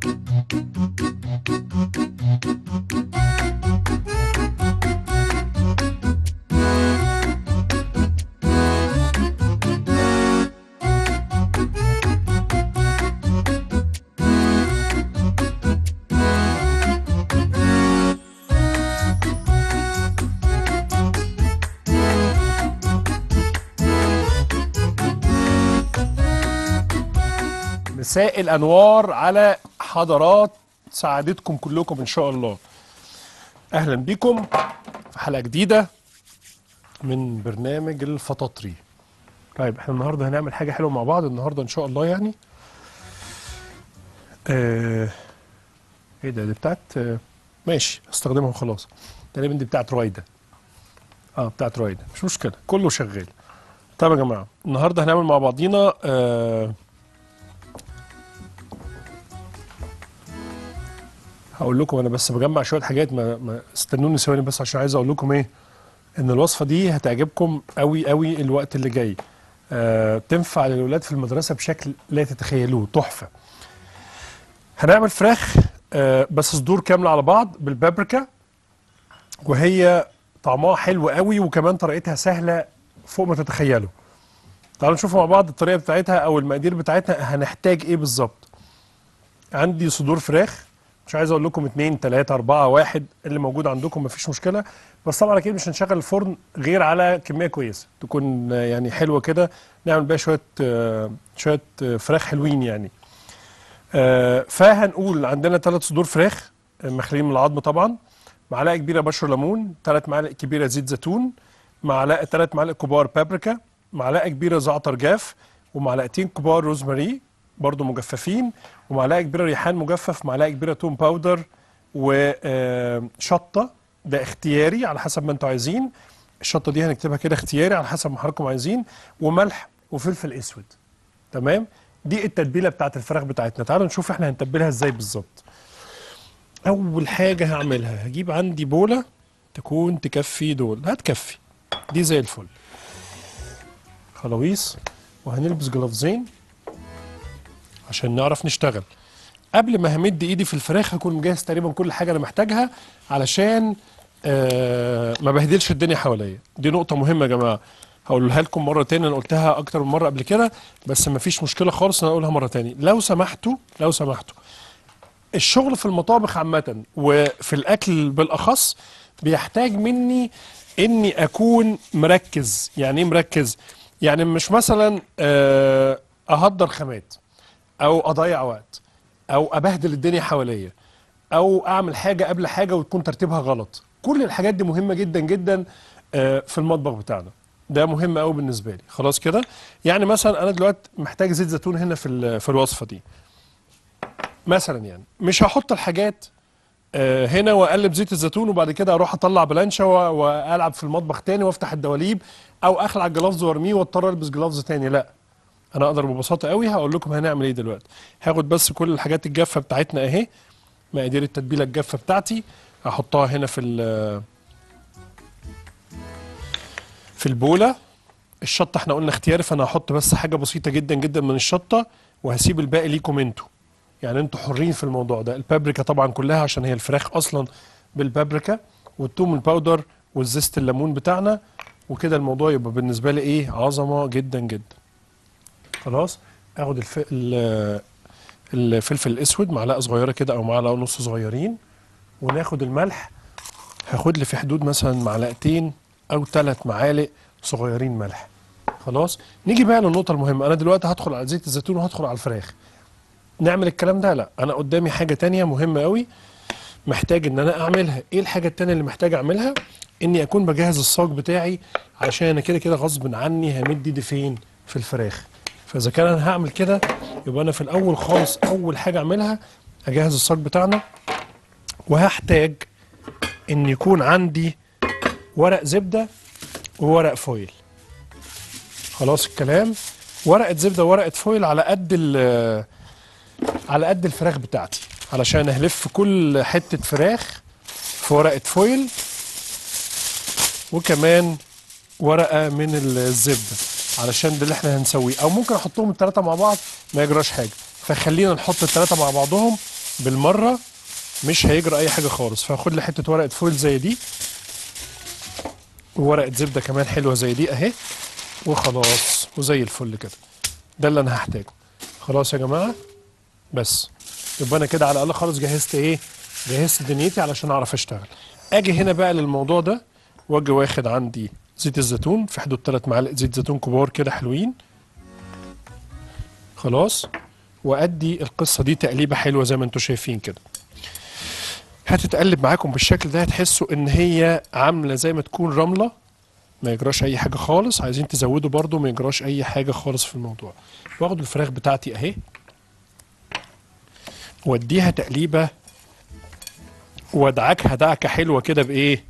مساء الانوار على حضرات سعادتكم كلكم ان شاء الله اهلا بكم في حلقه جديده من برنامج الفطاطري طيب احنا النهارده هنعمل حاجه حلوه مع بعض النهارده ان شاء الله يعني آه ايه ده دي بتاعت آه ماشي استخدمها وخلاص تقريبا دي بتاعت رويده اه بتاعت رويده مش مشكله كله شغال طيب يا جماعه النهارده هنعمل مع بعضينا آه هقول لكم انا بس بجمع شويه حاجات ما, ما استنوني ثواني بس عشان عايز اقول لكم ايه ان الوصفه دي هتعجبكم قوي قوي الوقت اللي جاي آه تنفع للولاد في المدرسه بشكل لا تتخيلوه تحفه هنعمل فراخ آه بس صدور كامله على بعض بالبابريكا وهي طعمها حلو قوي وكمان طريقتها سهله فوق ما تتخيلوا تعالوا نشوف مع بعض الطريقه بتاعتها او المقادير بتاعتها هنحتاج ايه بالظبط عندي صدور فراخ مش عايز اقول لكم اتنين تلاته اربعه واحد اللي موجود عندكم مفيش مشكله بس طبعا اكيد مش هنشغل الفرن غير على كميه كويسه تكون آه، يعني حلوه كده نعمل بيها شويه آه، شويه آه، فراخ حلوين يعني آه، فهنقول عندنا ثلاث صدور فراخ آه، مخليين من العظم طبعا معلقه كبيره بشر ليمون ثلاث معالق كبيره زيت زيتون معلقه ثلاث معالق كبار بابريكا معلقه كبيره زعتر جاف ومعلقتين كبار روزماري برضو مجففين ومعلقه كبيره ريحان مجفف معلقه كبيره توم باودر وشطه ده اختياري على حسب ما انتوا عايزين الشطه دي هنكتبها كده اختياري على حسب ما حضراتكم عايزين وملح وفلفل اسود تمام دي التتبيله بتاعت الفراخ بتاعتنا تعالوا نشوف احنا هنتبلها ازاي بالظبط اول حاجه هعملها هجيب عندي بوله تكون تكفي دول هتكفي دي زي الفل خلاويص وهنلبس جلافزين عشان نعرف نشتغل قبل ما همد ايدي في الفراخ هكون مجهز تقريبا كل حاجه انا محتاجها علشان آه ما بهدلش الدنيا حواليا دي نقطه مهمه يا جماعه هقولها لكم مره تاني انا قلتها اكتر من مره قبل كده بس ما فيش مشكله خالص انا اقولها مره تاني لو سمحتوا لو سمحتوا الشغل في المطابخ عامه وفي الاكل بالاخص بيحتاج مني اني اكون مركز يعني ايه مركز يعني مش مثلا آه، اهدر خامات او اضيع وقت او ابهدل الدنيا حواليا او اعمل حاجه قبل حاجه وتكون ترتيبها غلط كل الحاجات دي مهمه جدا جدا آه، في المطبخ بتاعنا ده مهم قوي بالنسبه لي خلاص كده يعني مثلا انا دلوقتي محتاج زيت زيتون هنا في ال- في الوصفه دي مثلا يعني مش هحط الحاجات آه، هنا واقلب زيت الزيتون وبعد كده اروح اطلع بلانشا و- والعب في المطبخ تاني وافتح الدواليب او اخلع الجلافز وارميه واضطر البس جلافز تاني لا انا اقدر ببساطه قوي هقول لكم هنعمل ايه دلوقتي هاخد بس كل الحاجات الجافه بتاعتنا اهي مقادير التتبيله الجافه بتاعتي احطها هنا في ال- في البوله الشطه احنا قلنا اختياري فانا هحط بس حاجه بسيطه جدا جدا من الشطه وهسيب الباقي ليكم انتوا يعني انتوا حرين في الموضوع ده البابريكا طبعا كلها عشان هي الفراخ اصلا بالبابريكا والثوم الباودر والزيت الليمون بتاعنا وكده الموضوع يبقى بالنسبه لي ايه عظمه جدا جدا خلاص اخد الف... ال- الفلفل الاسود معلقه صغيره كده او معلقه ونص صغيرين وناخد الملح هاخد لي في حدود مثلا معلقتين او ثلاث معالق صغيرين ملح خلاص نيجي بقى للنقطه المهمه انا دلوقتي هدخل على زيت الزيتون وهدخل على الفراخ نعمل الكلام ده لا انا قدامي حاجه تانية مهمه قوي محتاج ان انا اعملها ايه الحاجه التانية اللي محتاج اعملها اني اكون بجهز الصاج بتاعي عشان انا كده كده غصب عني همد ايدي فين في الفراخ فاذا كان انا هعمل كده يبقى انا في الاول خالص اول حاجه اعملها اجهز الصاج بتاعنا وهحتاج ان يكون عندي ورق زبده وورق فويل خلاص الكلام ورقه زبده وورقه فويل على قد ال- على قد الفراخ بتاعتي علشان اهلف كل حته فراخ في ورقه فويل وكمان ورقه من الزبده علشان ده اللي احنا هنسويه او ممكن احطهم الثلاثه مع بعض ما يجراش حاجه فخلينا نحط الثلاثه مع بعضهم بالمره مش هيجرى اي حاجه خالص فهاخد لي حته ورقه فويل زي دي وورقه زبده كمان حلوه زي دي اهي وخلاص وزي الفل كده ده اللي انا هحتاجه خلاص يا جماعه بس يبقى انا كده على الاقل خالص جهزت ايه جهزت دنيتي علشان اعرف اشتغل اجي هنا بقى للموضوع ده واجي واخد عندي زيت الزيتون في حدود 3 معالق زيت زيتون كبار كده حلوين خلاص وادي القصه دي تقليبه حلوه زي ما انتم شايفين كده هتتقلب معاكم بالشكل ده هتحسوا ان هي عامله زي ما تكون رمله ما يجراش اي حاجه خالص عايزين تزودوا برضو ما يجراش اي حاجه خالص في الموضوع واخد الفراخ بتاعتي اهي واديها تقليبه وادعكها دعكه حلوه كده بايه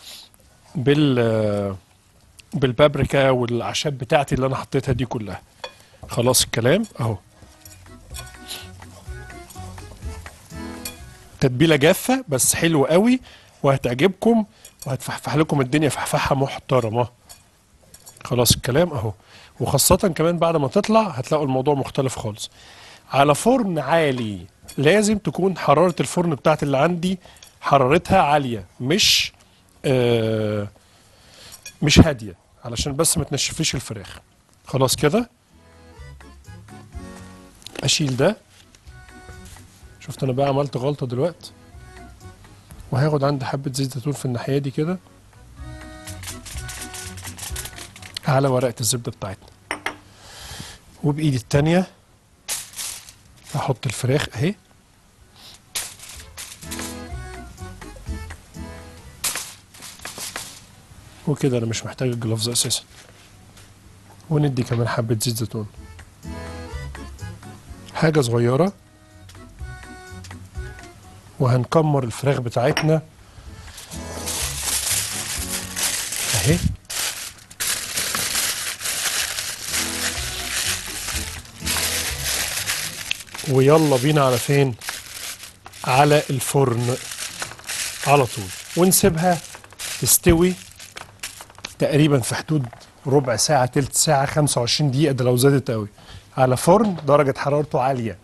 بال بالبابريكا والاعشاب بتاعتي اللي انا حطيتها دي كلها خلاص الكلام اهو تتبيله جافه بس حلوه قوي وهتعجبكم وهتفحفح لكم الدنيا فحفحه محترمه خلاص الكلام اهو وخاصه كمان بعد ما تطلع هتلاقوا الموضوع مختلف خالص على فرن عالي لازم تكون حراره الفرن بتاعت اللي عندي حرارتها عاليه مش آه مش هاديه علشان بس ما تنشفيش الفراخ خلاص كده اشيل ده شفت انا بقى عملت غلطه دلوقتي وهاخد عندي حبه زيت زيتون في الناحيه دي كده على ورقه الزبده بتاعتنا وبايدي التانيه هحط الفراخ اهي وكده انا مش محتاج الجلافز اساسا وندي كمان حبه زيت زيتون حاجه صغيره وهنكمر الفراخ بتاعتنا اهي ويلا بينا على فين على الفرن على طول ونسيبها تستوي تقريبا في حدود ربع ساعة تلت ساعة 25 دقيقة ده لو زادت قوي على فرن درجة حرارته عالية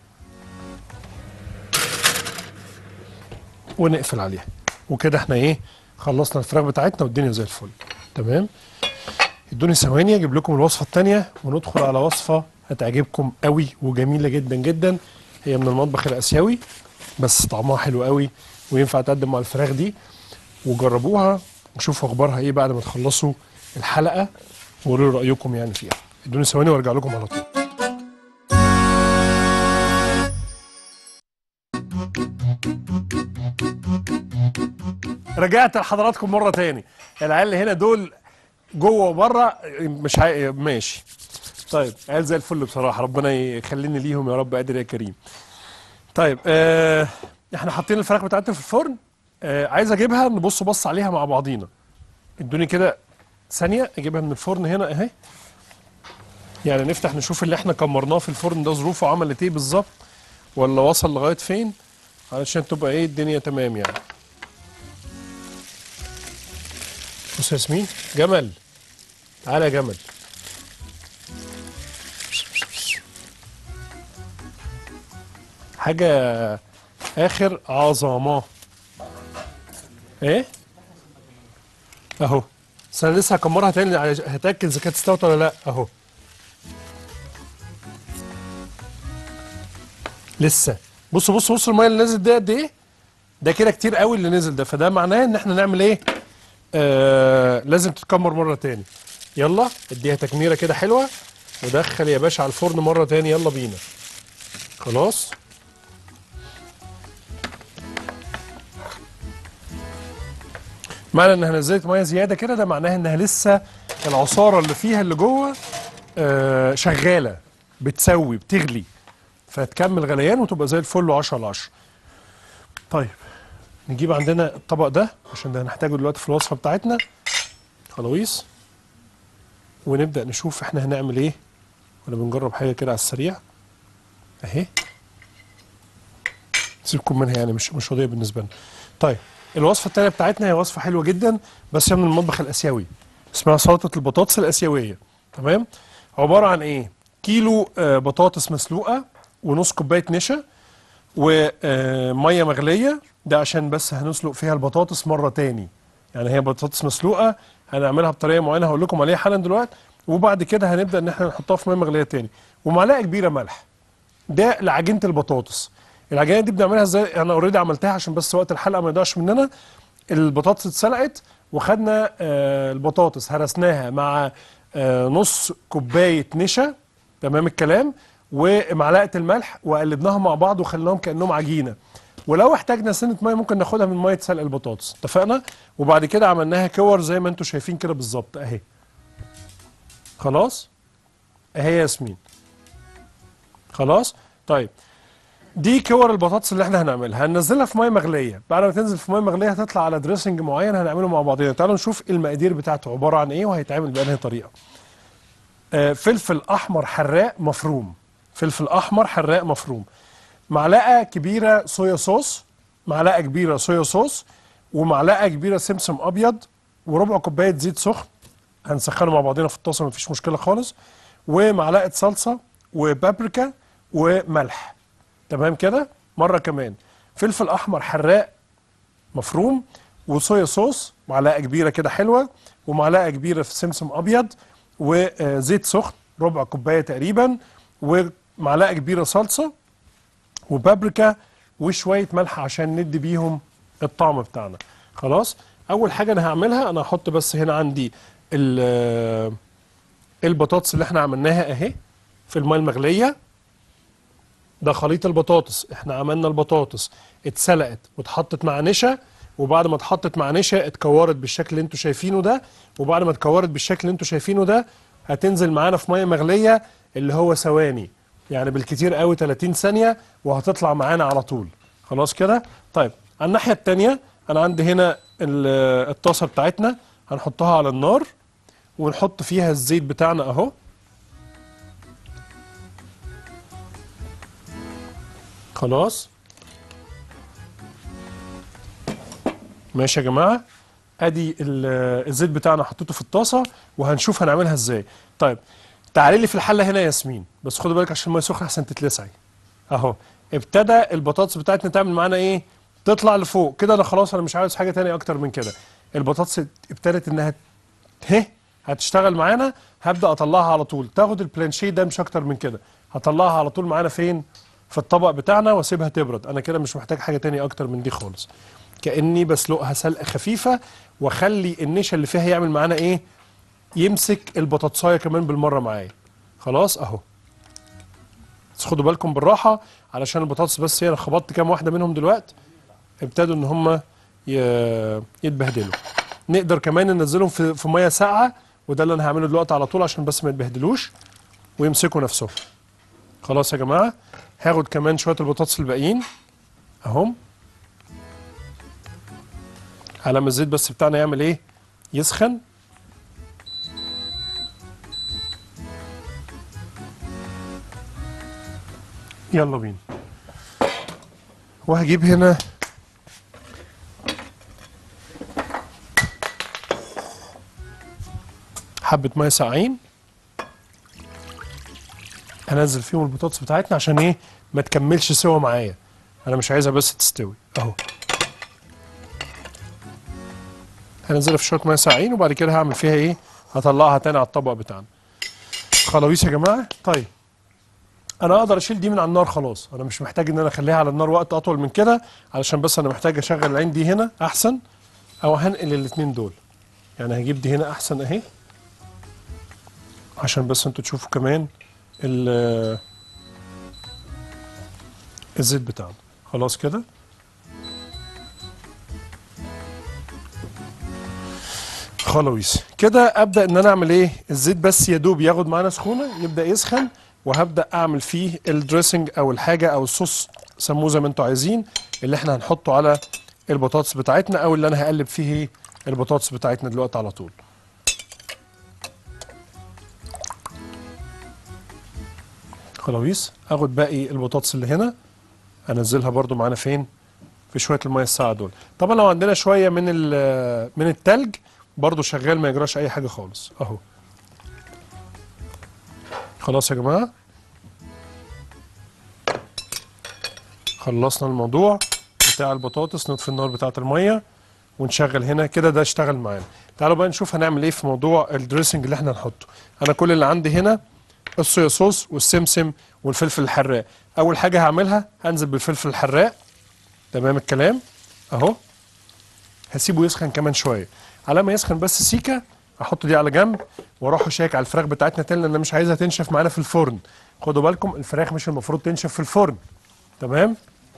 ونقفل عليها وكده احنا ايه خلصنا الفراخ بتاعتنا والدنيا زي الفل تمام ادوني ثواني اجيب لكم الوصفه الثانيه وندخل على وصفه هتعجبكم قوي وجميله جدا جدا هي من المطبخ الاسيوي بس طعمها حلو قوي وينفع تقدم مع الفراخ دي وجربوها وشوفوا اخبارها ايه بعد ما تخلصوا الحلقه وقولوا لي رايكم يعني فيها ادوني ثواني وارجع لكم على طول رجعت لحضراتكم مره تاني العيال اللي هنا دول جوه وبره مش هي... ماشي طيب عيال زي الفل بصراحه ربنا يخليني ليهم يا رب قادر يا كريم طيب آه احنا حاطين الفراخ بتاعتنا في الفرن آه عايز اجيبها نبص بص عليها مع بعضينا ادوني كده ثانيه اجيبها من الفرن هنا اهي يعني نفتح نشوف اللي احنا كمرناه في الفرن ده ظروفه عملت ايه بالظبط ولا وصل لغايه فين علشان تبقى ايه الدنيا تمام يعني بص يا ياسمين جمل تعالى يا جمل حاجة آخر عظمة إيه؟ أهو بس أنا لسه هكمرها تاني عش- هتأكد إذا كانت استوت ولا لأ أهو لسه بص بص بص المية اللي نزلت ده قد إيه؟ ده كده كتير قوي اللي نزل ده فده معناه إن إحنا نعمل إيه؟ آه لازم تتكمر مرة تاني يلا اديها تكميرة كده حلوة ودخل يا باشا على الفرن مرة تاني يلا بينا خلاص معنى انها نزلت ميه زياده كده ده معناها انها لسه العصاره اللي فيها اللي جوه آه شغاله بتسوي بتغلي فتكمل غليان وتبقى زي الفل 10 على 10 طيب نجيب عندنا الطبق ده عشان ده هنحتاجه دلوقتي في الوصفه بتاعتنا خلاويص ونبدا نشوف احنا هنعمل ايه ولا بنجرب حاجه كده على السريع اهي سيبكم منها يعني مش مش قضيه بالنسبه لنا طيب الوصفه الثانيه بتاعتنا هي وصفه حلوه جدا بس هي من المطبخ الاسيوي اسمها سلطه البطاطس الاسيويه تمام عباره عن ايه كيلو آه، بطاطس مسلوقه ونص كوبايه نشا وميه مغليه ده عشان بس هنسلق فيها البطاطس مره تاني يعني هي بطاطس مسلوقه هنعملها بطريقه معينه هقول لكم عليها حالا دلوقتي وبعد كده هنبدا ان احنا نحطها في ميه مغليه تاني ومعلقه كبيره ملح ده لعجينه البطاطس العجينه دي بنعملها ازاي انا اوريدي عملتها عشان بس وقت الحلقه ما يضيعش مننا البطاطس اتسلقت وخدنا آه، البطاطس هرسناها مع آه، نص كوبايه نشا تمام الكلام ومعلقه الملح وقلبناهم مع بعض وخليناهم كانهم عجينه ولو احتاجنا سنه ميه ممكن ناخدها من ميه سلق البطاطس اتفقنا وبعد كده عملناها كور زي ما انتم شايفين كده بالظبط اهي خلاص اهي يا ياسمين خلاص طيب دي كور البطاطس اللي احنا هنعملها هننزلها في ميه مغليه بعد ما تنزل في ميه مغليه هتطلع على دريسنج معين هنعمله مع بعضنا تعالوا نشوف المقادير بتاعته عباره عن ايه وهيتعمل بانهي طريقه آه فلفل احمر حراق مفروم فلفل احمر حراق مفروم معلقه كبيره صويا صوص معلقه كبيره صويا صوص ومعلقه كبيره سمسم ابيض وربع كوبايه زيت سخن هنسخنه مع بعضنا في الطاسه مفيش مشكله خالص ومعلقه صلصه وبابريكا وملح تمام كده مره كمان فلفل احمر حراق مفروم وصويا صوص معلقه كبيره كده حلوه ومعلقه كبيره في سمسم ابيض وزيت سخن ربع كوبايه تقريبا ومعلقه كبيره صلصه وبابريكا وشويه ملح عشان ندي بيهم الطعم بتاعنا خلاص اول حاجه انا هعملها انا هحط بس هنا عندي ال- البطاطس اللي احنا عملناها اهي في الماء المغليه ده خليط البطاطس احنا عملنا البطاطس اتسلقت واتحطت مع نشا وبعد ما اتحطت مع نشا اتكورت بالشكل اللي انتوا شايفينه ده وبعد ما اتكورت بالشكل اللي انتوا شايفينه ده هتنزل معانا في ميه مغليه اللي هو ثواني يعني بالكتير قوي 30 ثانيه وهتطلع معانا على طول خلاص كده طيب على الناحيه الثانيه انا عندي هنا ال- الطاسه بتاعتنا هنحطها على النار ونحط فيها الزيت بتاعنا اهو خلاص ماشي يا جماعه ادي ال- الزيت بتاعنا حطيته في الطاسه وهنشوف هنعملها ازاي طيب تعالي لي في الحله هنا يا ياسمين بس خدي بالك عشان الميه سخنه احسن تتلسعي اهو ابتدى البطاطس بتاعتنا تعمل معانا ايه تطلع لفوق كده انا خلاص انا مش عاوز حاجه تانية اكتر من كده البطاطس ابتدت انها هه هتشتغل معانا هبدا اطلعها على طول تاخد البلانشيه ده مش اكتر من كده هطلعها على طول معانا فين في الطبق بتاعنا واسيبها تبرد انا كده مش محتاج حاجه تانية اكتر من دي خالص كاني بسلقها سلقه خفيفه واخلي النشا اللي فيها يعمل معانا ايه يمسك البطاطسايه كمان بالمره معايا خلاص اهو بس خدوا بالكم بالراحه علشان البطاطس بس هي انا خبطت كام واحده منهم دلوقتي ابتدوا ان هم ي- يتبهدلوا نقدر كمان ننزلهم في في ميه ساقعه وده اللي انا هعمله دلوقتي على طول عشان بس ما يتبهدلوش ويمسكوا نفسهم خلاص يا جماعه هاخد كمان شويه البطاطس الباقيين اهم على ما الزيت بس بتاعنا يعمل ايه يسخن يلا بينا وهجيب هنا حبة مية ساقعين هنزل فيهم البطاطس بتاعتنا عشان ايه ما تكملش سوا معايا انا مش عايزها بس تستوي اهو هنزلها في شويه ميه ساقعين وبعد كده هعمل فيها ايه هطلعها تاني على الطبق بتاعنا خلاويص يا جماعه طيب انا اقدر اشيل دي من على النار خلاص انا مش محتاج ان انا اخليها على النار وقت اطول من كده علشان بس انا محتاج اشغل العين دي هنا احسن او هنقل الاتنين دول يعني هجيب دي هنا احسن اهي عشان بس انتوا تشوفوا كمان ال- الزيت بتاعنا خلاص كده خلاويص كده ابدا ان انا اعمل ايه الزيت بس يا دوب ياخد معانا سخونه يبدا يسخن وهبدا اعمل فيه الدريسنج او الحاجه او الصوص سموه زي ما انتوا عايزين اللي احنا هنحطه على البطاطس بتاعتنا او اللي انا هقلب فيه البطاطس بتاعتنا دلوقتي على طول خلاويص اخد باقي البطاطس اللي هنا انزلها برضو معانا فين في شويه الميه الساقعه دول طبعا لو عندنا شويه من ال- من التلج برضو شغال ما يجراش اي حاجه خالص اهو خلاص يا جماعه خلصنا الموضوع بتاع البطاطس نطفي النار بتاعه الميه ونشغل هنا كده ده اشتغل معانا تعالوا بقى نشوف هنعمل ايه في موضوع الدريسنج اللي احنا هنحطه انا كل اللي عندي هنا الصويا صوص والسمسم والفلفل الحراق اول حاجه هعملها هنزل بالفلفل الحراق تمام الكلام اهو هسيبه يسخن كمان شويه على ما يسخن بس سيكه احط دي على جنب واروح اشيك على الفراخ بتاعتنا تاني لان انا مش عايزها تنشف معانا في الفرن خدوا بالكم الفراخ مش المفروض تنشف في الفرن تمام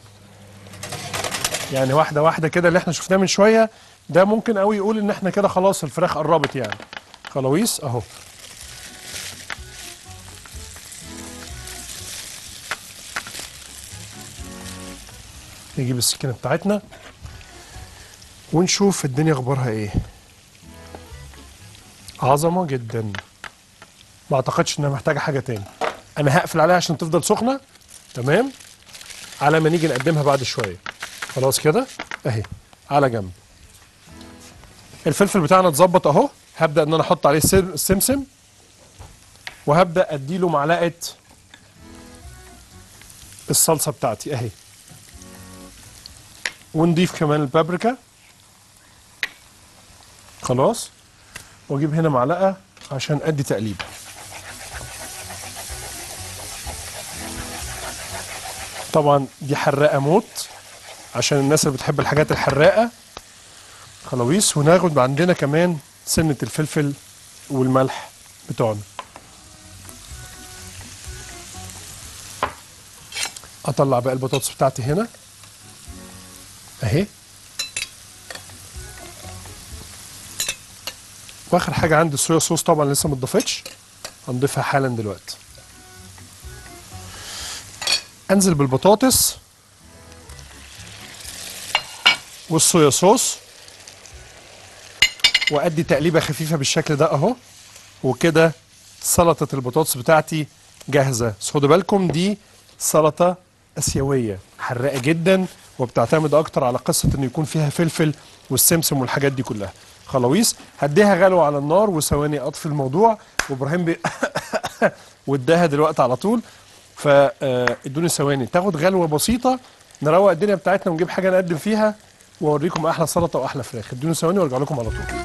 يعني واحده واحده كده اللي احنا شفناه من شويه ده ممكن قوي يقول ان احنا كده خلاص الفراخ قربت يعني خلاويص اهو نجيب السكينه بتاعتنا ونشوف الدنيا اخبارها ايه عظمه جدا ما اعتقدش انها محتاجه حاجه تاني انا هقفل عليها عشان تفضل سخنه تمام على ما نيجي نقدمها بعد شويه خلاص كده اهي على جنب الفلفل بتاعنا اتظبط اهو هبدا ان انا احط عليه السم- السمسم وهبدا اديله معلقه الصلصه بتاعتي اهي ونضيف كمان البابريكا خلاص واجيب هنا معلقه عشان ادي تقليبه طبعا دي حراقه موت عشان الناس اللي بتحب الحاجات الحراقه خلاويص وناخد عندنا كمان سنه الفلفل والملح بتوعنا اطلع بقى البطاطس بتاعتي هنا اهي واخر حاجه عندي الصويا صوص طبعا لسه ما اتضافتش هنضيفها حالا دلوقتي انزل بالبطاطس والصويا صوص وادي تقليبه خفيفه بالشكل ده اهو وكده سلطه البطاطس بتاعتي جاهزه بس خدوا بالكم دي سلطه اسيويه حراقه جدا وبتعتمد اكتر على قصه ان يكون فيها فلفل والسمسم والحاجات دي كلها خلاويص هديها غلوه على النار وثواني اطفي الموضوع وابراهيم بي واداها دلوقتي على طول فادوني ثواني تاخد غلوه بسيطه نروق الدنيا بتاعتنا ونجيب حاجه نقدم فيها واوريكم احلى سلطه واحلى فراخ ادوني ثواني وارجع لكم على طول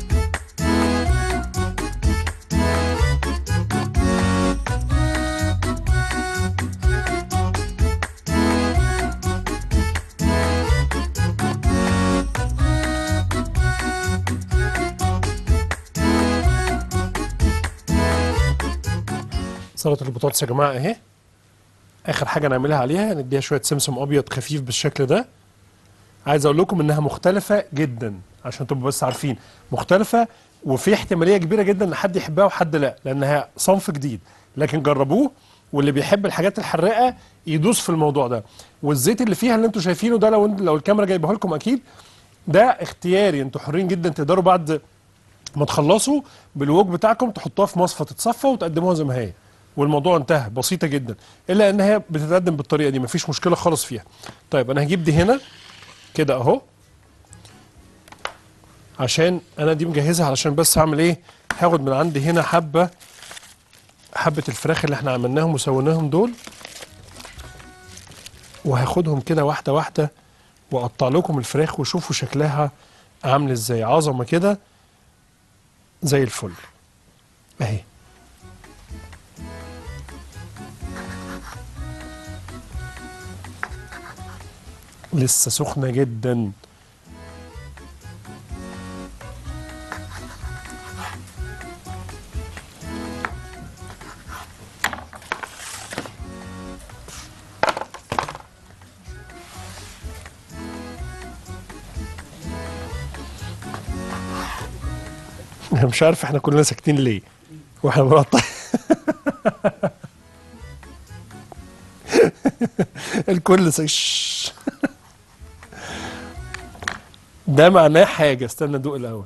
سلطه البطاطس يا جماعه اهي اخر حاجه نعملها عليها نديها شويه سمسم ابيض خفيف بالشكل ده عايز اقول لكم انها مختلفه جدا عشان تبقوا بس عارفين مختلفه وفي احتماليه كبيره جدا ان حد يحبها وحد لا لانها صنف جديد لكن جربوه واللي بيحب الحاجات الحراقه يدوس في الموضوع ده والزيت اللي فيها اللي انتوا شايفينه ده لو لو الكاميرا جايبه لكم اكيد ده اختياري انتوا حرين جدا تقدروا بعد ما تخلصوا بالوج بتاعكم تحطوها في مصفى تتصفى وتقدموها زي ما هي والموضوع انتهى بسيطه جدا الا ان هي بتتقدم بالطريقه دي مفيش مشكله خالص فيها طيب انا هجيب دي هنا كده اهو عشان انا دي مجهزها علشان بس اعمل ايه هاخد من عندي هنا حبه حبه الفراخ اللي احنا عملناهم وسويناهم دول وهاخدهم كده واحده واحده واقطع لكم الفراخ وشوفوا شكلها عامل ازاي عظمه كده زي الفل اهي لسه سخنه جدا انا مش عارف احنا كلنا ساكتين ليه واحنا بنقطع الكل سك... شش. ده معناه حاجه استنى ادوق الاول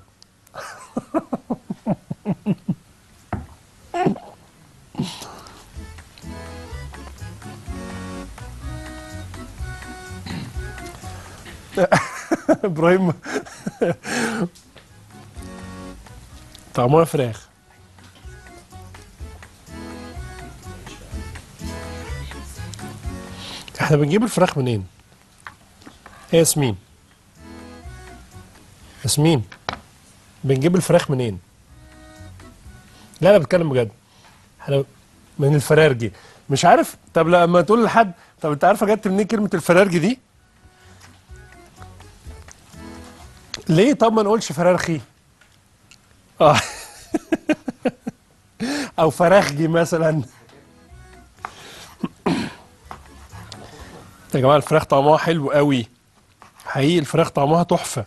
ابراهيم طعمها فراخ احنا بنجيب الفراخ منين ايه ياسمين ياسمين بنجيب الفراخ منين لا انا بتكلم بجد احنا من الفرارجي مش عارف طب لما تقول لحد طب انت عارفه جت منين كلمه الفرارجي دي ليه طب ما نقولش فرارخي اه او فراخجي مثلا يا جماعه الفراخ طعمها حلو قوي حقيقي الفراخ طعمها تحفه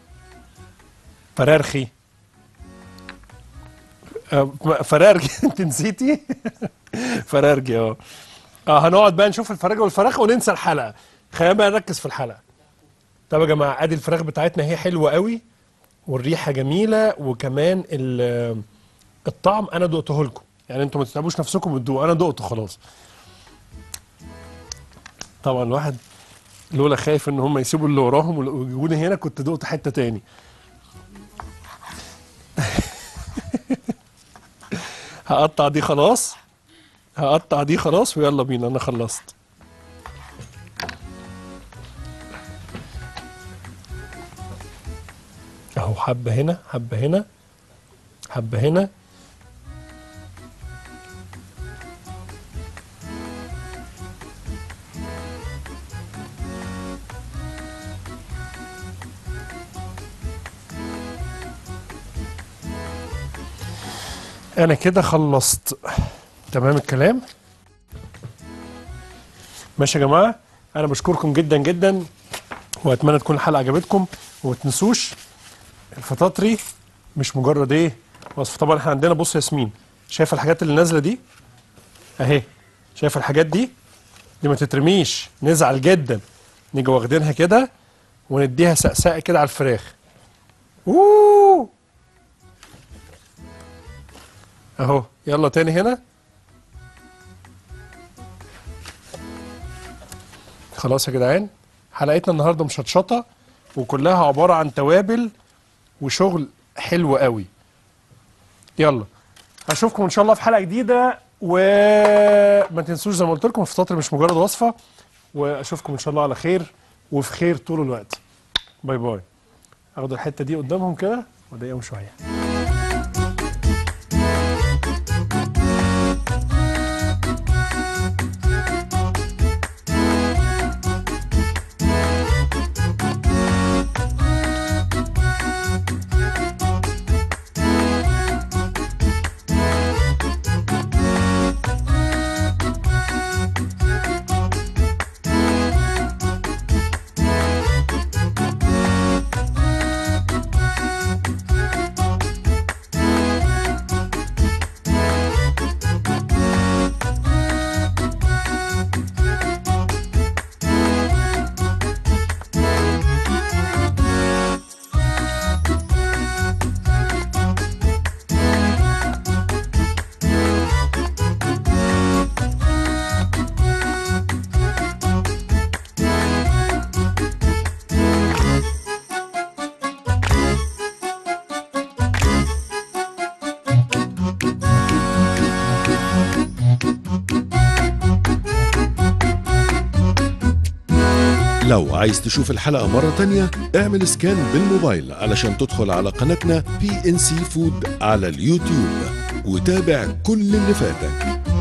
فرارخي آه، فرارجي انت نسيتي فرارجي اه اه هنقعد بقى نشوف الفراجه والفراخ وننسى الحلقه خلينا بقى نركز في الحلقه طب يا جماعه ادي الفراخ بتاعتنا هي حلوه قوي والريحه جميله وكمان ال- الطعم انا دقته لكم يعني انتوا ما تتعبوش نفسكم وتدوقوا انا دقته خلاص طبعا الواحد لولا خايف ان هم يسيبوا اللي وراهم ويجيبوني هنا كنت دقت حته تاني هقطع دي خلاص هقطع دي خلاص ويلا بينا انا خلصت اهو حبه هنا حبه هنا حبه هنا انا كده خلصت تمام الكلام ماشي يا جماعه انا بشكركم جدا جدا واتمنى تكون الحلقه عجبتكم وما تنسوش الفطاطري مش مجرد ايه وصف طبعا احنا عندنا بص يا ياسمين شايف الحاجات اللي نازله دي اهي شايف الحاجات دي دي ما تترميش نزعل جدا نيجي واخدينها كده ونديها سقسقه كده على الفراخ اوه اهو يلا تاني هنا خلاص يا جدعان حلقتنا النهارده مشطشطه وكلها عباره عن توابل وشغل حلو قوي يلا اشوفكم ان شاء الله في حلقه جديده وما تنسوش زي ما قلت لكم الفطاطر مش مجرد وصفه واشوفكم ان شاء الله على خير وفي خير طول الوقت باي باي اخد الحته دي قدامهم كده واضايقهم شويه لو عايز تشوف الحلقة مرة تانية اعمل سكان بالموبايل علشان تدخل على قناتنا بي ان سي فود على اليوتيوب وتابع كل اللي فاتك